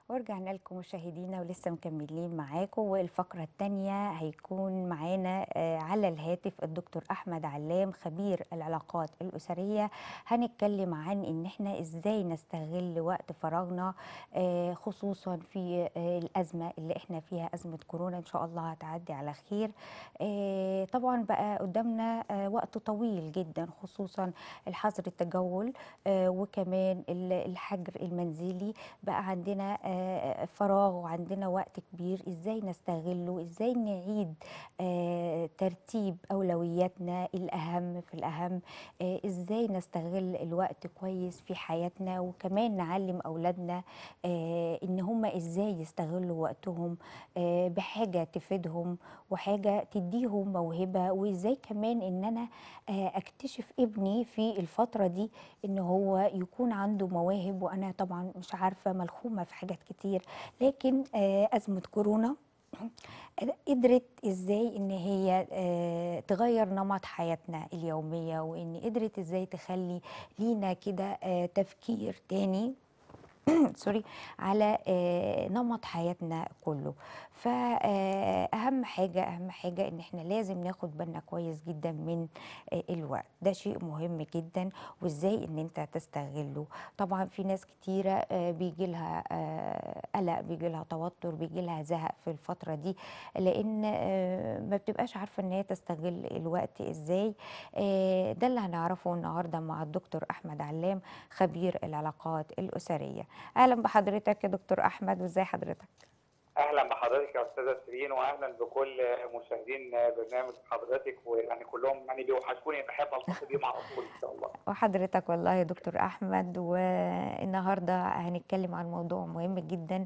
ورجعنا لكم مشاهدينا ولسه مكملين معاكم والفقرة الثانية هيكون معانا آه، على الهاتف الدكتور أحمد علام خبير العلاقات الأسرية هنتكلم عن إن إحنا إزاي نستغل وقت فراغنا آه، خصوصا في آه، الأزمة اللي إحنا فيها أزمة كورونا إن شاء الله هتعدي على خير آه، طبعا بقى قدامنا آه، وقت طويل جدا خصوصا الحظر التجول آه، وكمان ال- الحجر المنزلي بقى عندنا آه، فراغ وعندنا وقت كبير ازاي نستغله ازاي نعيد آه، ترتيب اولوياتنا الاهم في الاهم آه، ازاي نستغل الوقت كويس في حياتنا وكمان نعلم اولادنا آه، ان هم ازاي يستغلوا وقتهم آه، بحاجه تفيدهم وحاجه تديهم موهبه وازاي كمان ان انا آه، اكتشف ابني في الفتره دي ان هو يكون عنده مواهب وانا طبعا مش عارفه ملخومه في حاجات كتير لكن آه، ازمه كورونا قدرت ازاي ان هي آه، تغير نمط حياتنا اليوميه وان قدرت ازاي تخلي لينا كده آه، تفكير تاني سوري على آه، نمط حياتنا كله فأهم حاجة أهم حاجة إن إحنا لازم ناخد بالنا كويس جدا من آه، الوقت ده شيء مهم جدا وإزاي إن أنت تستغله طبعا في ناس كتيرة بيجي لها قلق بيجي لها توتر بيجي لها زهق في الفترة دي لأن آه، ما بتبقاش عارفة إن هي تستغل الوقت إزاي آه، ده اللي هنعرفه النهاردة مع الدكتور أحمد علام خبير العلاقات الأسرية اهلا بحضرتك يا دكتور احمد وازاي حضرتك اهلا بحضرتك يا استاذه سيرين واهلا بكل مشاهدين برنامج حضرتك ويعني كلهم يعني بيوحشوني بحب التقي بيهم على طول ان شاء الله وحضرتك والله يا دكتور احمد والنهارده هنتكلم عن موضوع مهم جدا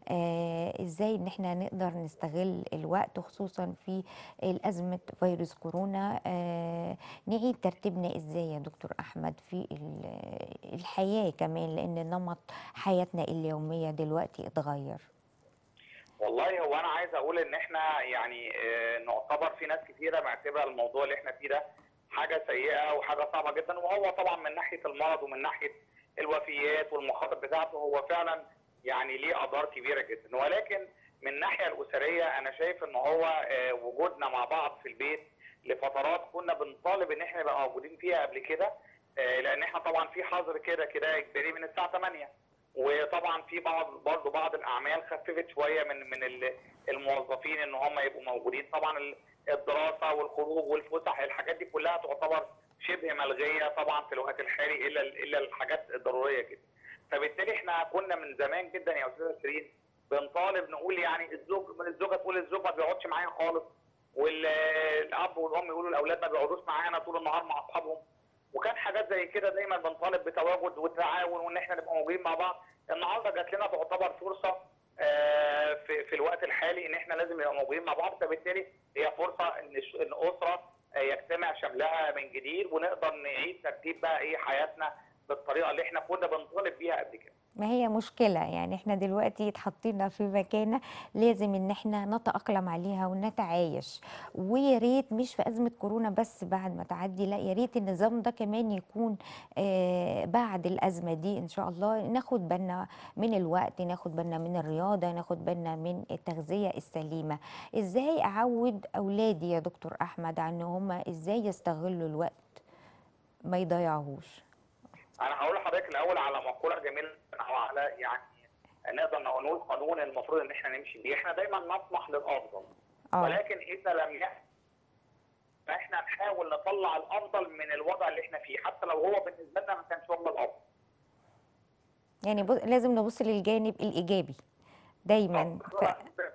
آه ازاي ان احنا نقدر نستغل الوقت خصوصا في الازمه فيروس كورونا آه نعيد ترتيبنا ازاي يا دكتور احمد في ال- الحياه كمان لان نمط حياتنا اليوميه دلوقتي اتغير والله هو انا عايز اقول ان احنا يعني آه، نعتبر في ناس كثيره معتبره الموضوع اللي احنا فيه ده حاجه سيئه وحاجه صعبه جدا وهو طبعا من ناحيه المرض ومن ناحيه الوفيات والمخاطر بتاعته هو فعلا يعني ليه اضرار كبيره جدا ولكن من الناحيه الاسريه انا شايف ان هو آه، وجودنا مع بعض في البيت لفترات كنا بنطالب ان احنا نبقى موجودين فيها قبل كده آه، لان احنا طبعا في حظر كده كده اجباري من الساعه 8 وطبعا في بعض برضه بعض الاعمال خففت شويه من من ال- الموظفين ان هم يبقوا موجودين طبعا ال- الدراسه والخروج والفسح الحاجات دي كلها تعتبر شبه ملغيه طبعا في الوقت الحالي الا الا الحاجات الضروريه جدا فبالتالي احنا كنا من زمان جدا يا استاذه شيرين بنطالب نقول يعني الزوج من الزوجه تقول الزوج ما بيقعدش معايا خالص والاب والام يقولوا الاولاد ما بيقعدوش معانا طول النهار مع اصحابهم وكان حاجات زي كده دايما بنطالب بتواجد والتعاون وان احنا نبقى موجودين مع بعض النهارده جات لنا تعتبر فرصه آه، في في الوقت الحالي ان احنا لازم نبقى موجودين مع بعض فبالتالي هي فرصه ان الش- ان اسره آه، يجتمع شملها من جديد ونقدر نعيد ترتيب بقى ايه حياتنا بالطريقه اللي احنا كنا بنطالب بيها قبل كده ما هي مشكلة يعني احنا دلوقتي اتحطينا في مكانة لازم ان احنا نتأقلم عليها ونتعايش ويا ريت مش في أزمة كورونا بس بعد ما تعدي لا يا ريت النظام ده كمان يكون آه بعد الأزمة دي ان شاء الله ناخد بالنا من الوقت ناخد بالنا من الرياضة ناخد بالنا من التغذية السليمة ازاي اعود اولادي يا دكتور احمد عن ان هم ازاي يستغلوا الوقت ما يضيعوهوش انا هقول لحضرتك الاول على مقوله جميله او على يعني نقدر نقول قانون المفروض ان احنا نمشي بيه احنا دايما نطمح للافضل اه ولكن اذا لم يحصل فاحنا نحاول نطلع الافضل من الوضع اللي احنا فيه حتى لو هو بالنسبه لنا ما كانش هو الافضل يعني بص لازم نبص للجانب الإيجابي دايما ف...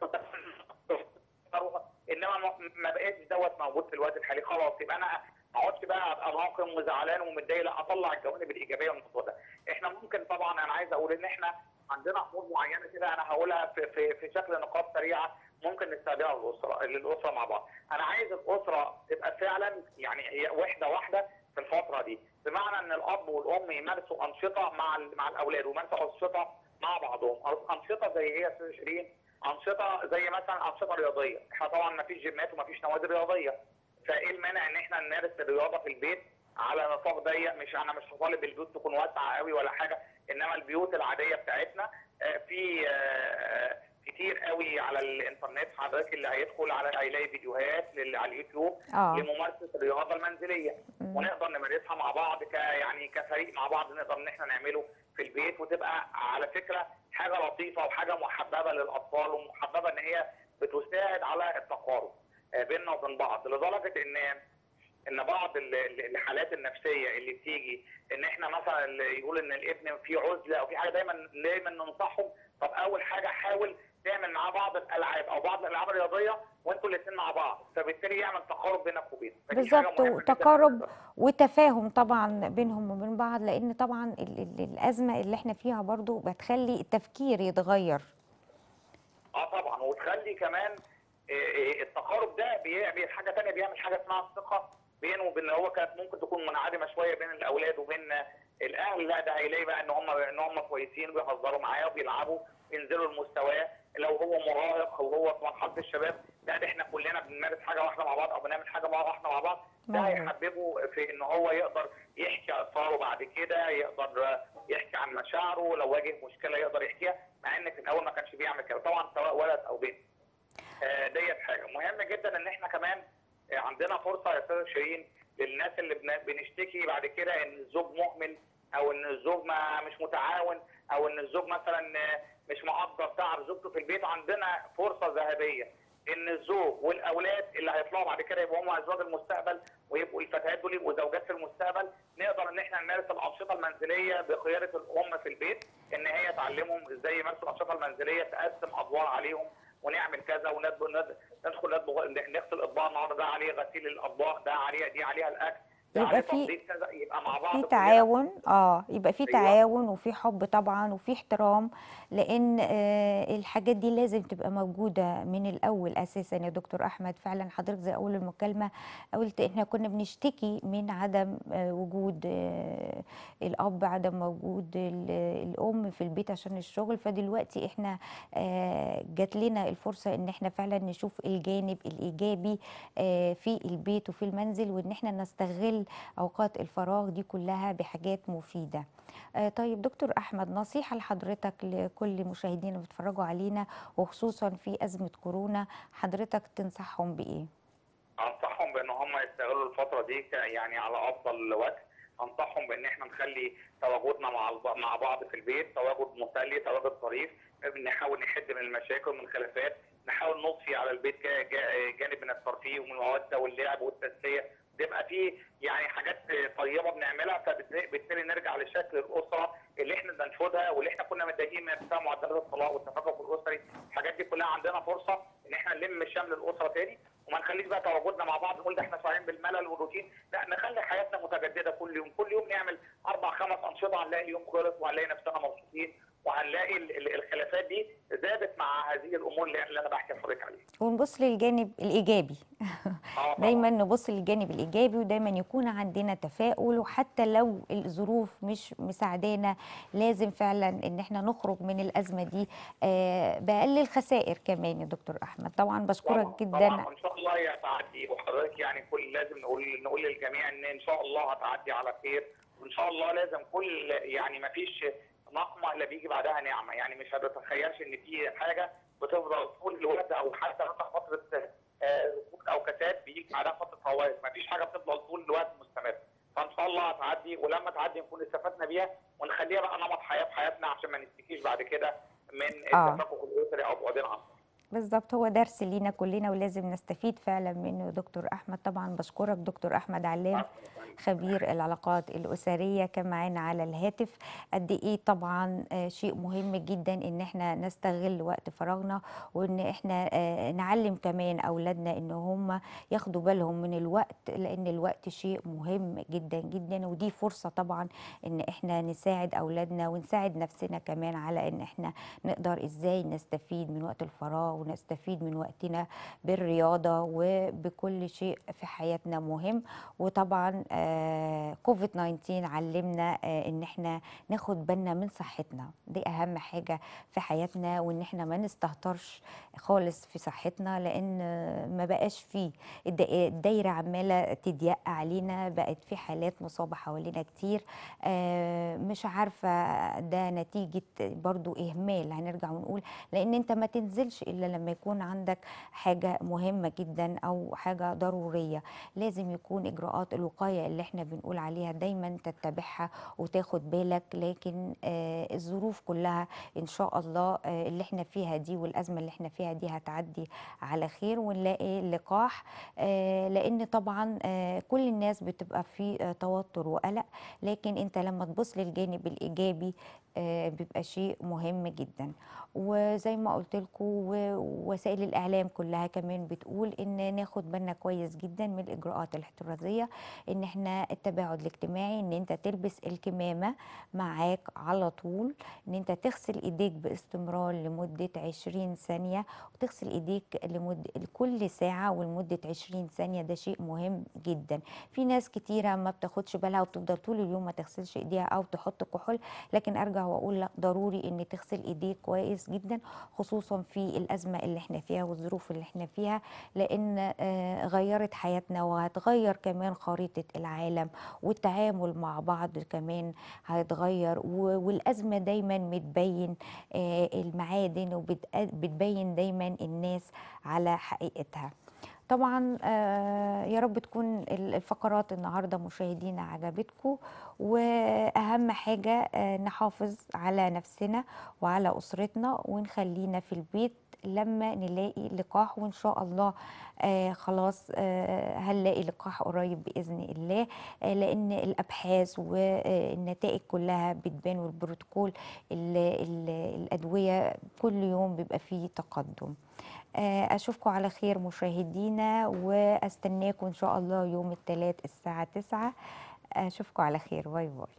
انما ما- ما بقاش دوت موجود في الوقت الحالي خلاص يبقى انا ما اقعدش بقى ابقى ناقم وزعلان ومتضايق لا اطلع الجوانب الايجابيه من الموضوع ده احنا ممكن طبعا انا عايز اقول ان احنا عندنا امور معينه كده انا هقولها في في في شكل نقاط سريعه ممكن نستخدمها للاسره للاسره مع بعض انا عايز الاسره تبقى فعلا يعني هي وحده واحده في الفتره دي بمعنى ان الاب والام يمارسوا انشطه مع ال- مع الاولاد ويمارسوا انشطه مع بعضهم انشطه زي ايه يا استاذ شيرين انشطه زي مثلا انشطه رياضيه احنا طبعا ما فيش جيمات وما فيش نوادي رياضيه فايه المانع ان احنا نمارس الرياضه في البيت على نطاق ضيق مش انا مش هطالب البيوت تكون واسعه قوي ولا حاجه انما البيوت العاديه بتاعتنا آه، في آه، كتير قوي على الانترنت حضرتك اللي هيدخل على هيلاقي فيديوهات لل- على اليوتيوب اه لممارسه الرياضه المنزليه مم. ونقدر نمارسها مع بعض ك يعني كفريق مع بعض نقدر ان احنا نعمله في البيت وتبقى على فكره حاجه لطيفه وحاجه محببه للاطفال ومحببه ان هي بتساعد على التقارب آه، بيننا وبين بعض لدرجه ان ان بعض ال- ال- الحالات النفسيه اللي بتيجي ان احنا مثلا اللي يقول ان الابن فيه عزله او في حاجه دايما دايما ننصحهم طب اول حاجه حاول تعمل معاه بعض الالعاب او بعض الالعاب الرياضيه وانتوا الاثنين مع بعض فبالتالي يعمل تقارب بينك وبينه فدي حاجة بالظبط مهمة جداً وتقارب بالنسبة وتفاهم طبعا بينهم وبين بعض لان طبعا ال- ال- الازمه اللي احنا فيها برضو بتخلي التفكير يتغير اه طبعا وتخلي كمان آه، آه، التقارب ده بيعمل حاجه ثانيه بيعمل حاجه اسمها الثقه بينه وبين هو كانت ممكن تكون منعدمه شويه بين الاولاد وبين الاهل لا ده هيلاقي بقى ان هم ان هم كويسين بيهزروا معاه وبيلعبوا ينزلوا لمستواه لو هو مراهق او هو في مرحله الشباب لا ده احنا كلنا بنمارس حاجه واحده مع بعض او بنعمل حاجه مع واحده مع بعض ده مظبوط. هيحببه في ان هو يقدر يحكي اسراره بعد كده يقدر يحكي عن مشاعره لو واجه مشكله يقدر يحكيها مع ان في الاول ما كانش بيعمل كده طبعا سواء ولد او بنت آه، ديت حاجه مهم جدا ان احنا كمان آه، عندنا فرصه يا استاذ شيرين للناس اللي بن- بنشتكي بعد كده ان الزوج مهمل او ان الزوج ما مش متعاون او ان الزوج مثلا آه، مش مقدر تعب زوجته في البيت عندنا فرصه ذهبيه ان الزوج والاولاد اللي هيطلعوا بعد كده يبقوا هم ازواج المستقبل ويبقوا الفتيات دول يبقوا زوجات في المستقبل نقدر ان احنا نمارس الانشطه المنزليه بقياده الام في البيت ان هي تعلمهم ازاي يمارسوا الانشطه المنزليه تقسم ادوار عليهم ونعمل كذا وندخل ندخل نطبخ نغسل اطباق النهارده ده عليه غسيل الاطباق ده عليها دي عليها الاكل ده يبقى عليه في- تنظيف كذا يبقى مع بعض في كلنا. تعاون اه يبقى في أيوة. تعاون وفي حب طبعا وفي احترام لان آه الحاجات دي لازم تبقى موجوده من الاول اساسا يا دكتور احمد فعلا حضرتك زي اول المكالمه قلت احنا كنا بنشتكي من عدم آه وجود آه الاب عدم وجود ال- الام في البيت عشان الشغل فدلوقتي احنا آه جات لنا الفرصه ان احنا فعلا نشوف الجانب الايجابي آه في البيت وفي المنزل وان احنا نستغل اوقات الفراغ دي كلها بحاجات مفيده آه، طيب دكتور احمد نصيحه لحضرتك لكل مشاهدينا اللي بيتفرجوا علينا وخصوصا في ازمه كورونا حضرتك تنصحهم بايه انصحهم بان هم يستغلوا الفتره دي ك- يعني على افضل وجه انصحهم بان احنا نخلي تواجدنا مع الب- مع بعض في البيت تواجد مسلي تواجد ظريف نحاول نحد من المشاكل ومن الخلافات نحاول نضفي على البيت جا- جا- جانب من الترفيه ومن الموده واللعب والتسليه تبقى في يعني حاجات طيبه بنعملها فبالتالي نرجع لشكل الاسره اللي احنا بننشدها واللي احنا كنا متضايقين من بسبب معدلات الطلاق والتفكك الاسري الحاجات دي كلها عندنا فرصه ان احنا نلم شمل الاسره تاني وما نخليش بقى تواجدنا مع بعض نقول ده احنا صايعين بالملل والروتين لا نخلي حياتنا متجدده كل يوم كل يوم نعمل اربع خمس انشطه هنلاقي يوم خلص وهنلاقي نفسنا مبسوطين وهنلاقي ال- ال- الخلافات دي ذابت مع هذه الامور اللي اللي انا بحكي لحضرتك عليها ونبص للجانب الايجابي اه طبعاً. دايما نبص للجانب الايجابي ودايما يكون عندنا تفاؤل وحتى لو الظروف مش مساعدانا لازم فعلا ان احنا نخرج من الازمه دي آه، باقل الخسائر كمان يا دكتور احمد طبعا بشكرك طبعا جدا طبعا ان شاء الله هي هتعدي وحضرتك يعني كل لازم نقول نقول للجميع ان ان شاء الله هتعدي على خير وان شاء الله لازم كل يعني ما فيش نقمه الا بيجي بعدها نعمه يعني مش هتتخيلش ان في حاجه بتفضل طول الوقت او حتى مثلا فتره آه، ركود او كساد بيجي بعدها فتره فوائد ما فيش حاجه بتفضل طول الوقت مستمره فان شاء الله هتعدي ولما تعدي نكون استفدنا بيها ونخليها بقى نمط حياه في حياتنا عشان ما نشتكيش بعد كده من آه. التفكك الاسري او بعدين عن بعض. بالظبط هو درس لينا كلنا ولازم نستفيد فعلا منه يا دكتور احمد طبعا بشكرك دكتور احمد علام خبير العلاقات الأسرية كان معانا على الهاتف قد إيه طبعا آه، شيء مهم جدا إن إحنا نستغل وقت فراغنا وإن إحنا آه، نعلم كمان أولادنا إن هم ياخدوا بالهم من الوقت لأن الوقت شيء مهم جدا جدا ودي فرصة طبعا إن إحنا نساعد أولادنا ونساعد نفسنا كمان على إن إحنا نقدر إزاي نستفيد من وقت الفراغ ونستفيد من وقتنا بالرياضة وبكل شيء في حياتنا مهم وطبعا كوفيد 19 علمنا آه، ان احنا ناخد بالنا من صحتنا دي اهم حاجة في حياتنا وان احنا ما نستهترش خالص في صحتنا لان ما بقاش فيه الد- الدايرة عمالة تضيق علينا بقت في حالات مصابة حوالينا كتير آه، مش عارفة ده نتيجة برضو إهمال هنرجع ونقول لأن أنت ما تنزلش إلا لما يكون عندك حاجة مهمة جدا أو حاجة ضرورية لازم يكون إجراءات الوقاية اللي احنا بنقول عليها دايما تتبعها وتاخد بالك لكن آه، الظروف كلها إن شاء الله آه، اللي احنا فيها دي والأزمة اللي احنا فيها دي هتعدي على خير ونلاقي لقاح آه، لأن طبعا آه، كل الناس بتبقى في آه، توتر وقلق لكن انت لما تبص للجانب الايجابي آه، بيبقى شيء مهم جدا وزي ما قلت لكم ووسائل الاعلام كلها كمان بتقول ان ناخد بالنا كويس جدا من الاجراءات الاحترازيه ان احنا التباعد الاجتماعي ان انت تلبس الكمامه معاك على طول ان انت تغسل ايديك باستمرار لمده 20 ثانيه وتغسل ايديك لمده كل ساعه ولمده 20 ثانيه ده شيء مهم جدا في ناس كتيره ما بتاخدش بالها وبتفضل طول اليوم ما تغسلش ايديها او تحط كحول لكن ارجع واقول لا ضروري ان تغسل ايديك كويس جدا خصوصا في الازمه اللي احنا فيها والظروف اللي احنا فيها لان آه، غيرت حياتنا وهتغير كمان خريطه العالم والتعامل مع بعض كمان هيتغير و- والازمه دايما متبين آه، المعادن وبتبين دايما الناس على حقيقتها طبعا آه، يا رب تكون ال- الفقرات النهارده مشاهدينا عجبتكم واهم حاجه آه، نحافظ على نفسنا وعلى اسرتنا ونخلينا في البيت لما نلاقي لقاح وان شاء الله آه خلاص آه هنلاقي لقاح قريب باذن الله آه لان الابحاث والنتائج كلها بتبان والبروتوكول ال- ال- الادويه كل يوم بيبقى فيه تقدم آه، اشوفكم على خير مشاهدينا واستناكم ان شاء الله يوم الثلاث الساعه 9 اشوفكم على خير باي باي